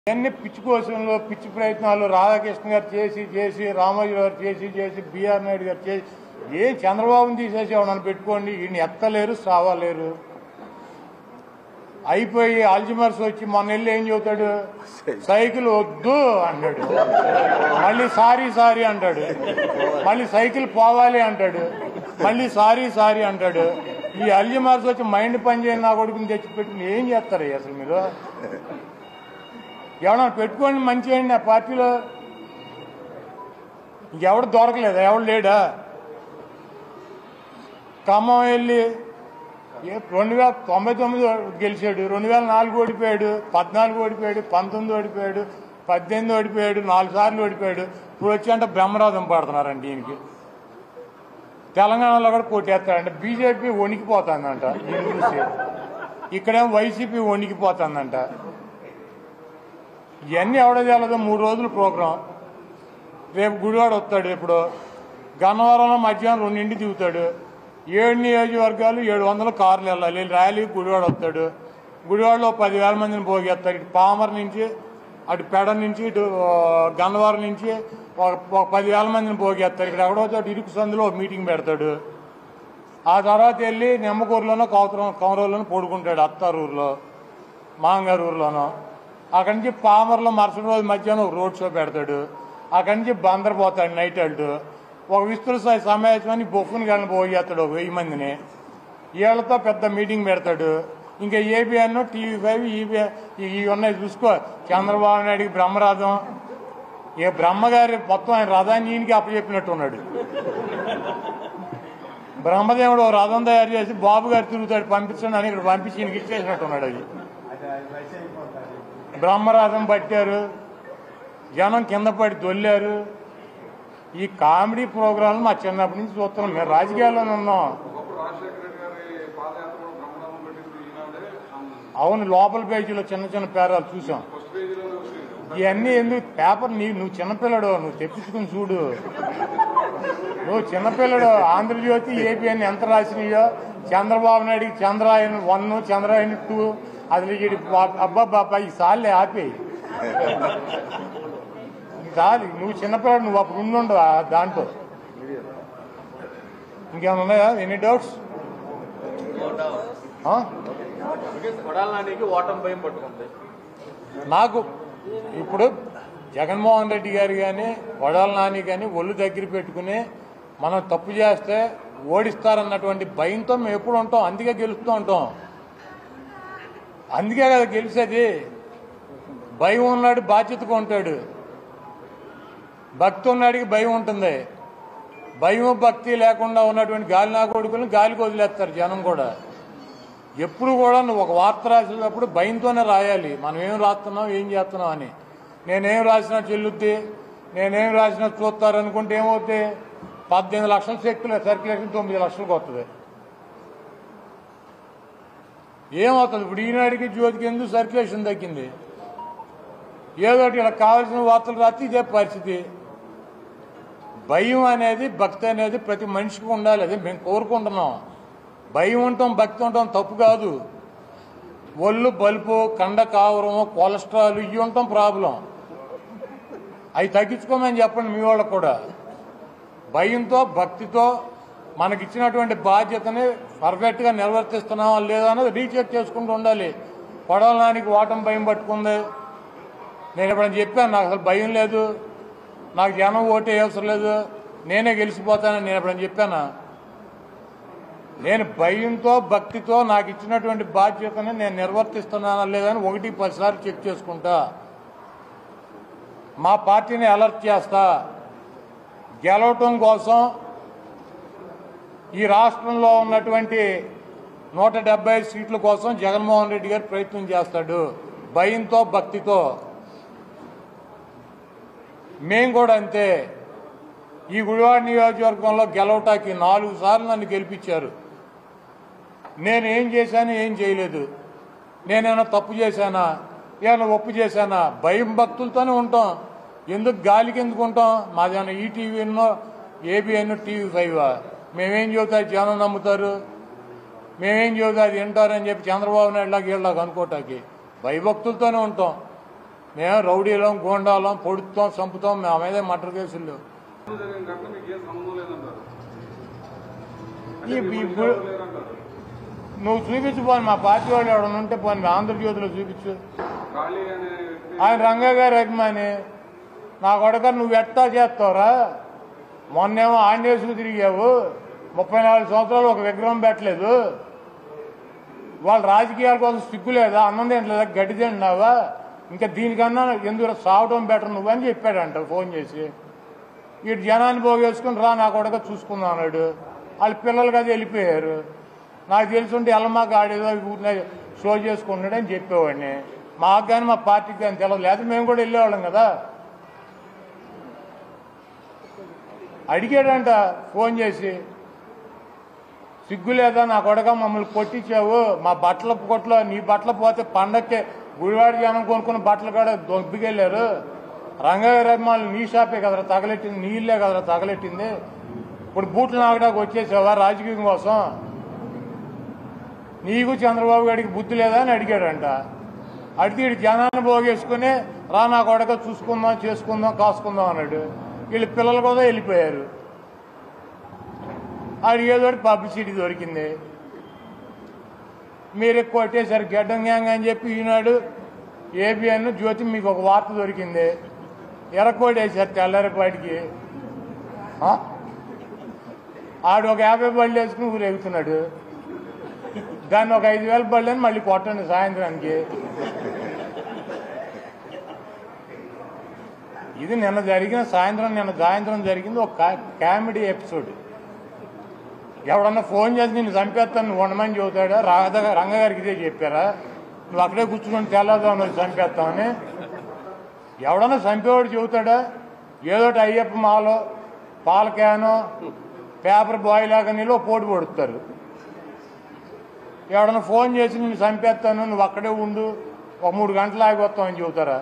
ఇవన్నీ పిచ్చి కోసంలో పిచ్చి ప్రయత్నాలు రాధాకృష్ణ గారు చేసి చేసి రామోజీ గారు చేసి చేసి బిఆర్ నాయుడు గారు చేసి ఏ చంద్రబాబుని తీసేసి నన్ను పెట్టుకోండి ఈయన ఎత్తలేరు సావలేరు అయిపోయి అల్జిమర్స్ వచ్చి మొన్న వెళ్ళి ఏం చెబుతాడు సైకిల్ వద్దు అన్నాడు మళ్ళీ సారీ సారీ అంటాడు మళ్ళీ సైకిల్ పోవాలి అంటాడు మళ్ళీ సారీ సారీ అంటాడు ఈ అల్జిమర్స్ వచ్చి మైండ్ పని చేయని నా కొడుకుని తెచ్చి పెట్టుకుని ఏం చేస్తారు అసలు మీరు ఎవడన్నా పెట్టుకోండి మంచి చేయండి ఆ పార్టీలో ఇంకెవడు దొరకలేదా ఎవడు లేడా ఖమ్మం వెళ్ళి ఏ రెండు వేల తొంభై తొమ్మిది గెలిచాడు రెండు వేల నాలుగు ఓడిపోయాడు పద్నాలుగు ఓడిపోయాడు పంతొమ్మిది ఓడిపోయాడు పద్దెనిమిది ఓడిపోయాడు నాలుగు సార్లు ఓడిపోయాడు ఇప్పుడు వచ్చి అంటే బ్రహ్మరాధం పడుతున్నారండి దీనికి తెలంగాణలో కూడా కొట్టేస్తాడంట బీజేపీ వణికిపోతుందంట దీన్ని చూసి ఇక్కడేమో వైసీపీ వణికిపోతుందంట ఇవన్నీ ఎవడో తెలదు మూడు రోజులు ప్రోగ్రాం రేపు గుడివాడ వస్తాడు ఇప్పుడు గన్నవరంలో మధ్యాహ్నం రెండింటి దిగుతాడు ఏడు నియోజకవర్గాలు ఏడు వందల కార్లు వెళ్ళాలి ర్యాలీ గుడివాడ వస్తాడు గుడివాడలో పదివేల మందిని పోగేస్తారు ఇటు పామర్ నుంచి అటు పెడ నుంచి ఇటు ఆ, గన్నవరం నుంచి ఒక ఒక పదివేల మందిని పోగేస్తారు ఇక్కడ ఎక్కడో చోట ఇరుకు సందులో ఒక మీటింగ్ పెడతాడు ఆ తర్వాత వెళ్ళి నిమ్మకూరులోనో కౌతరం కౌరవలోనో పడుకుంటాడు అత్తారూరులో మాంగారు ఊర్లోనో అక్కడి నుంచి పామర్లో మరుసటి రోజు మధ్యాహ్నం ఒక రోడ్ షో పెడతాడు అక్కడి నుంచి బందర్ పోతాడు నైట్ వెళ్తూ ఒక విస్తృత స్థాయి సమావేశాన్ని బొక్కుని గళ్ళని పోగేస్తాడు ఒక వెయ్యి మందిని వీళ్ళతో పెద్ద మీటింగ్ పెడతాడు ఇంకా ఏబిఎన్ టీవీ ఫైవ్ ఈబిఎన్ ఇవి ఉన్నాయి చూసుకో చంద్రబాబు నాయుడికి బ్రహ్మరథం ఏ బ్రహ్మగారి మొత్తం ఆయన రథాన్ని ఈయనకి అప్పచెప్పినట్టు ఉన్నాడు బ్రహ్మదేవుడు ఓ రథం తయారు చేసి బాబు గారు తిరుగుతాడు పంపించండి అని ఇక్కడ పంపించి ఈయనకి ఇచ్చేసినట్టు ఉన్నాడు అది బ్రహ్మరథం పట్టారు జనం కింద పడి దొల్లారు ఈ కామెడీ ప్రోగ్రాంలు మా చిన్నప్పటి నుంచి చూస్తున్నాం మేము రాజకీయాల్లోనే ఉన్నాం ఒకప్పుడు రాజశేఖర రెడ్డి గారి పాదయాత్రలో బ్రహ్మనామం పెట్టింది ఈనాడే అవును లోపల పేజీలో చిన్న చిన్న పేరాలు చూసాం ఫస్ట్ పేజీలోనే వచ్చింది ఇవన్నీ ఎందుకు పేపర్ నీ నువ్వు చిన్నపిల్లడు నువ్వు తెప్పించుకుని చూడు నువ్వు చిన్నపిల్లడు ఆంధ్రజ్యోతి ఏపీఎన్ ఎంత రాసినాయో చంద్రబాబు నాయుడికి చంద్రాయన్ వన్ చంద్రాయన్ టూ అసలు ఈ అబ్బా బాబా ఈ సార్లే ఆపేయి చాలు నువ్వు చిన్నపిల్లడు నువ్వు అప్పుడు ఉండు దాంట్లో ఇంకేమైనా ఉన్నాయా ఎనీ డౌట్స్ కొడాలనానికి ఓటమి భయం పట్టుకుంది నాకు ఇప్పుడు జగన్మోహన్ రెడ్డి గారు కానీ వడాల నాని కానీ ఒళ్ళు దగ్గర పెట్టుకుని మనం తప్పు చేస్తే ఓడిస్తారన్నటువంటి భయంతో మేము ఎప్పుడు ఉంటాం అందుకే గెలుస్తూ ఉంటాం అందుకే కదా గెలిచేది భయం ఉన్నాడు బాధ్యతగా ఉంటాడు భక్తి ఉన్నాడికి భయం ఉంటుంది భయం భక్తి లేకుండా ఉన్నటువంటి గాలి నా కొడుకుని గాలికి వదిలేస్తారు జనం కూడా ఎప్పుడు కూడా నువ్వు ఒక వార్త రాసేటప్పుడు భయంతోనే రాయాలి మనం ఏం రాస్తున్నాం ఏం చేస్తున్నాం అని నేనేం రాసినా చెల్లుద్ది నేనేం రాసినా చూస్తారు అనుకుంటే ఏమవుతుంది పద్దెనిమిది లక్షల శక్తులు సర్క్యులేషన్ తొమ్మిది లక్షలకు వస్తుంది ఏమవుతుంది ఇప్పుడు ఈనాడికి జ్యోతికి ఎందుకు సర్క్యులేషన్ తగ్గింది ఏదో ఒకటి ఇలా కావాల్సిన వార్తలు రాస్తే ఇదే పరిస్థితి భయం అనేది భక్తి అనేది ప్రతి మనిషికి ఉండాలి అది మేము కోరుకుంటున్నాం భయం ఉంటాం భక్తి ఉంటాం తప్పు కాదు ఒళ్ళు బలుపు కండ కావరం కొలెస్ట్రాల్ ఇవి ఉంటాం ప్రాబ్లం అవి తగ్గించుకోమని చెప్పండి మీ వాళ్ళకు కూడా భయంతో భక్తితో మనకిచ్చినటువంటి బాధ్యతని పర్ఫెక్ట్గా నిర్వర్తిస్తున్నామా లేదా అన్నది రీచెక్ చేసుకుంటూ ఉండాలి పొడవలానికి ఓటం భయం పట్టుకుంది నేను ఎప్పుడైనా చెప్పాను నాకు అసలు భయం లేదు నాకు జనం ఓటే అవసరం లేదు నేనే గెలిచిపోతానని నేను ఎప్పుడైనా చెప్పానా నేను భయంతో భక్తితో నాకు ఇచ్చినటువంటి బాధ్యతని నేను నిర్వర్తిస్తున్నానా లేదని ఒకటి పదిసార్లు చెక్ చేసుకుంటా మా పార్టీని అలర్ట్ చేస్తా గెలవటం కోసం ఈ రాష్ట్రంలో ఉన్నటువంటి నూట డెబ్బై ఐదు సీట్ల కోసం జగన్మోహన్ రెడ్డి గారు ప్రయత్నం చేస్తాడు భయంతో భక్తితో మేం కూడా అంతే ఈ గుడివాడ నియోజకవర్గంలో గెలవటానికి నాలుగు సార్లు నన్ను గెలిపించారు నేను ఏం చేశాను ఏం చేయలేదు నేనేమైనా తప్పు చేశానా ఏమైనా ఒప్పు చేశానా భయం భక్తులతోనే ఉంటాం ఎందుకు గాలికి ఎందుకు ఉంటాం మాదేమైనా ఈటీవీనో ఏబిఎన్ టీవీ ఫైవ్ మేమేం చెబుతా జనం నమ్ముతారు మేమేం చెబుతా అది వింటారని చెప్పి చంద్రబాబు నాయుడు లాగా వీళ్ళలాగా అనుకోటానికి భయభక్తులతోనే ఉంటాం మేము రౌడీలం గోండాలం పొడుస్తాం చంపుతాం మా మీద మటర్ కేసులు లేవు. ముందు జరిగిన ఘటన మీకు ఏం సంబంధం లేదంటారు ఈ- అంటే మీకు ఇప్పుడు- ఎవరు లేరంటారు నువ్వు చూపించు పోని మా పార్టీ వాళ్ళు ఎవడన్నా ఉంటే పోని ఆంధ్రజ్యోతిలో చూపించు ఖాళీ అనే వ్యక్తి ఆయన రంగా గారి అభిమాని నా కొడక నువ్వు ఎట్టా చేస్తావురా మొన్నేమో ఆంజనేయులు తిరిగావు ముప్పై నాలుగు సంవత్సరాలు ఒక విగ్రహం పెట్టలేదు వాళ్ళ రాజకీయాల కోసం సిగ్గు లేదా అన్నం తింటలేదా గడ్డి తింటున్నావా ఇంకా దీనికన్నా ఎందుకు సావటం బెటర్ నువ్వు అని చెప్పాడంట ఫోన్ చేసి ఇటు జనాన్ని పోగేసుకుని రా నా కొడక చూసుకుందాం అన్నాడు వాళ్ళ పిల్లలు కదా వెళ్ళిపోయారు నాకు తెలుసుంటే ఎల్లమాక ఆడేదో ఊరినే షో చేసుకుంటున్నాడని చెప్పేవాడిని మాకు కానీ మా పార్టీకి కానీ తెలియదు లేదా మేము కూడా వెళ్ళేవాళ్ళం కదా అడిగాడంట ఫోన్ చేసి సిగ్గు లేదా నా కొడక మమ్మల్ని కొట్టించావు మా బట్టల కొట్లో నీ బట్టలు పోతే పండక్కే గుడివాడి జనం కొనుక్కున్న బట్టలు కూడా దొబ్బికెళ్ళారు రంగయ్య రహమాన్ నీ షాపే కదరా తగలెట్టింది నీళ్ళే కదరా తగలెట్టింది ఇప్పుడు బూట్లు నాగడానికి వచ్చేసావా రాజకీయం కోసం నీకు చంద్రబాబు గారికి బుద్ధి లేదా అని అడిగాడంట అడిగి ఇటు జనాన్ని పోగేసుకుని రా నా కొడక చూసుకుందాం చేసుకుందాం కాసుకుందాం అన్నాడు వీళ్ళ పిల్లలు కూడా వెళ్ళిపోయారు ఆడు ఏదో ఒకటి పబ్లిసిటీ దొరికింది మీరు కొట్టేశారు గడ్డం గ్యాంగ్ అని చెప్పి ఈనాడు ఏబిఎన్ జ్యోతి మీకు ఒక వార్త దొరికింది ఎర్రకోటేశారు తెల్లారిపాటికి ఆ? ఆడు ఒక యాభై బళ్ళు వేసుకుని ఊరేగుతున్నాడు దాన్ని ఒక ఐదు వేల బళ్ళు అని మళ్ళీ కొట్టండి సాయంత్రానికి ఇది నిన్న జరిగిన సాయంత్రం నిన్న సాయంత్రం జరిగింది ఒక కా- కామెడీ ఎపిసోడ్ ఎవడన్నా ఫోన్ చేసి నేను చంపేస్తాను నువ్వు ఉండమని చెబుతాడా రాధ రంగగారికి ఇదే చెప్పారా నువ్వు అక్కడే కూర్చుని తెల్లదావు నువ్వు చంపేస్తామని ఎవడన్నా చంపేవాడు చెబుతాడా ఏదోటి అయ్యప్ప మాలో పాల క్యాను పేపర్ బాయ్ లాగా నీళ్ళు పోటీ పడుతారు ఎవడన్నా ఫోన్ చేసి నేను చంపేస్తాను నువ్వు అక్కడే ఉండు ఒక మూడు గంటలు ఆగి వస్తామని చెబుతారా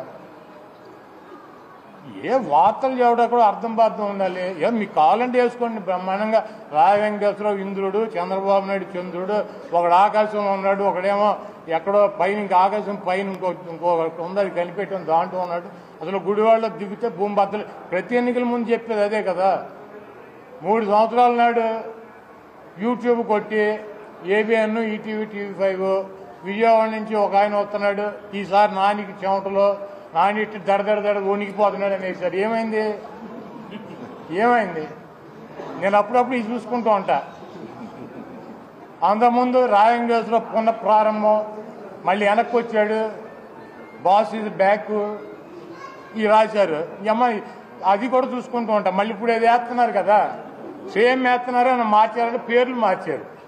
ఏ వార్తలు చెప్పడం కూడా అర్థం బాధం ఉండాలి ఏ మీకు కావాలంటే వేసుకోండి బ్రహ్మాండంగా రాయ వెంకటేశ్వరరావు ఇంద్రుడు చంద్రబాబు నాయుడు చంద్రుడు ఒకడు ఆకాశంలో ఉన్నాడు ఒకడేమో ఎక్కడో పైన ఇంకా ఆకాశం పైన ఇంకో ఇంకో ఉంది అది కలిపెట్టాం దాంట్లో ఉన్నాడు అసలు గుడివాడలో దిగితే భూమి బద్దలు ప్రతి ఎన్నికల ముందు చెప్పేది అదే కదా మూడు సంవత్సరాల నాడు యూట్యూబ్ కొట్టి ABN ETV TV five Vijayawada నుంచి ఒక ఆయన వస్తున్నాడు ఈసారి నానికి చెమటలో నాని ఇట్టి దడ దడ దడ వణికిపోతున్నాడు అనేసారు ఏమైంది ఏమైంది నేను అప్పుడప్పుడు ఇది చూసుకుంటూ ఉంటా అంతకుముందు రాయంగేశ్వర పునః ప్రారంభం మళ్ళీ వెనక్కి వచ్చాడు బాస్ ఇది బ్యాక్ ఈ రాశారు ఈ అమ్మాయి అది కూడా చూసుకుంటూ ఉంటాం మళ్ళీ ఇప్పుడు ఏది వేస్తున్నారు కదా సేమ్ వేస్తున్నారు అని మార్చారంటే పేర్లు మార్చారు